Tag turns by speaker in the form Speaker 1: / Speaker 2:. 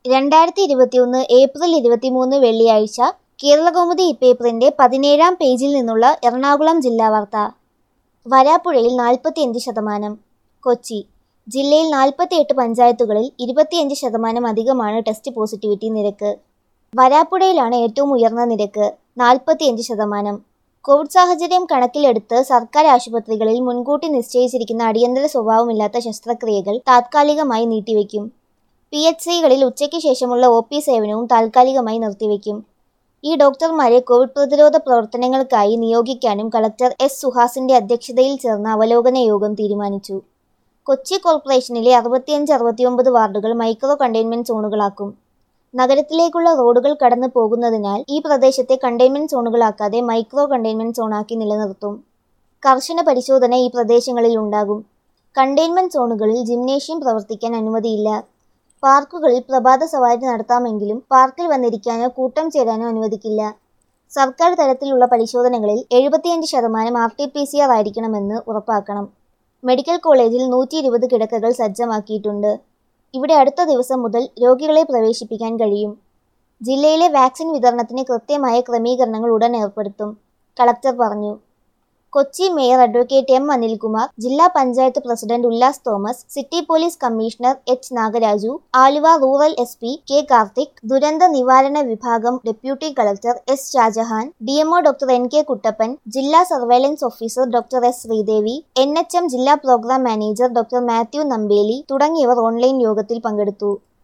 Speaker 1: രണ്ടായിരത്തി ഇരുപത്തിയൊന്ന് ഏപ്രിൽ ഇരുപത്തിമൂന്ന് വെള്ളിയാഴ്ച കേരളകൗമുദി ഇപ്പേപ്പറിന്റെ പതിനേഴാം പേജിൽ നിന്നുള്ള എറണാകുളം ജില്ലാ വാർത്ത വരാപ്പുഴയിൽ നാൽപ്പത്തിയഞ്ച് ശതമാനം കൊച്ചി ജില്ലയിൽ നാൽപ്പത്തിയെട്ട് പഞ്ചായത്തുകളിൽ ഇരുപത്തിയഞ്ച് ശതമാനം അധികമാണ് ടെസ്റ്റ് പോസിറ്റിവിറ്റി നിരക്ക് വരാപ്പുഴയിലാണ് ഏറ്റവും ഉയർന്ന നിരക്ക് നാൽപ്പത്തിയഞ്ച് ശതമാനം കോവിഡ് സാഹചര്യം കണക്കിലെടുത്ത് സർക്കാർ ആശുപത്രികളിൽ മുൻകൂട്ടി നിശ്ചയിച്ചിരിക്കുന്ന അടിയന്തര സ്വഭാവമില്ലാത്ത ശസ്ത്രക്രിയകൾ താത്കാലികമായി നീട്ടിവെക്കും പി എച്ച് സികളിൽ ഉച്ചയ്ക്ക് ശേഷമുള്ള ഒ പി സേവനവും താൽക്കാലികമായി നിർത്തിവെക്കും ഈ ഡോക്ടർമാരെ കോവിഡ് പ്രതിരോധ പ്രവർത്തനങ്ങൾക്കായി നിയോഗിക്കാനും കളക്ടർ എസ് സുഹാസിന്റെ അധ്യക്ഷതയിൽ ചേർന്ന അവലോകന യോഗം തീരുമാനിച്ചു കൊച്ചി കോർപ്പറേഷനിലെ അറുപത്തിയഞ്ച് അറുപത്തിയൊമ്പത് വാർഡുകൾ മൈക്രോ കണ്ടെയ്ൻമെന്റ് സോണുകളാക്കും നഗരത്തിലേക്കുള്ള റോഡുകൾ കടന്നു പോകുന്നതിനാൽ ഈ പ്രദേശത്തെ കണ്ടെയ്ൻമെന്റ് സോണുകളാക്കാതെ മൈക്രോ കണ്ടെയ്ൻമെന്റ് സോണാക്കി നിലനിർത്തും കർശന പരിശോധന ഈ പ്രദേശങ്ങളിൽ ഉണ്ടാകും കണ്ടെയ്ൻമെന്റ് സോണുകളിൽ ജിംനേഷ്യം പ്രവർത്തിക്കാൻ അനുമതിയില്ല പാർക്കുകളിൽ പ്രഭാത സവാരി നടത്താമെങ്കിലും പാർക്കിൽ വന്നിരിക്കാനോ കൂട്ടം ചേരാനോ അനുവദിക്കില്ല സർക്കാർ തലത്തിലുള്ള പരിശോധനകളിൽ എഴുപത്തിയഞ്ച് ശതമാനം R T P C R ആയിരിക്കണമെന്ന് ഉറപ്പാക്കണം മെഡിക്കൽ കോളേജിൽ നൂറ്റി ഇരുപത് കിടക്കകൾ സജ്ജമാക്കിയിട്ടുണ്ട് ഇവിടെ അടുത്ത ദിവസം മുതൽ രോഗികളെ പ്രവേശിപ്പിക്കാൻ കഴിയും ജില്ലയിലെ വാക്സിൻ വിതരണത്തിന് കൃത്യമായ ക്രമീകരണങ്ങൾ ഉടൻ ഏർപ്പെടുത്തും കളക്ടർ പറഞ്ഞു Kochi mayor advocate M Anilkumar ജില്ലാ panchayat president Ullas Thomas city police commissioner H Nagaraju Aluva rural S P K Karthik ദുരന്ത നിവാരണ വിഭാഗം deputy collector S Shajahan DMO doctor N K Kuttappan ജില്ലാ surveillance officer doctor S Sreedevi N H M ജില്ലാ programme manager doctor Mathew Nambeli തുടങ്ങിയവർ ഓൺലൈൻ യോഗത്തിൽ പങ്കെടുത്തു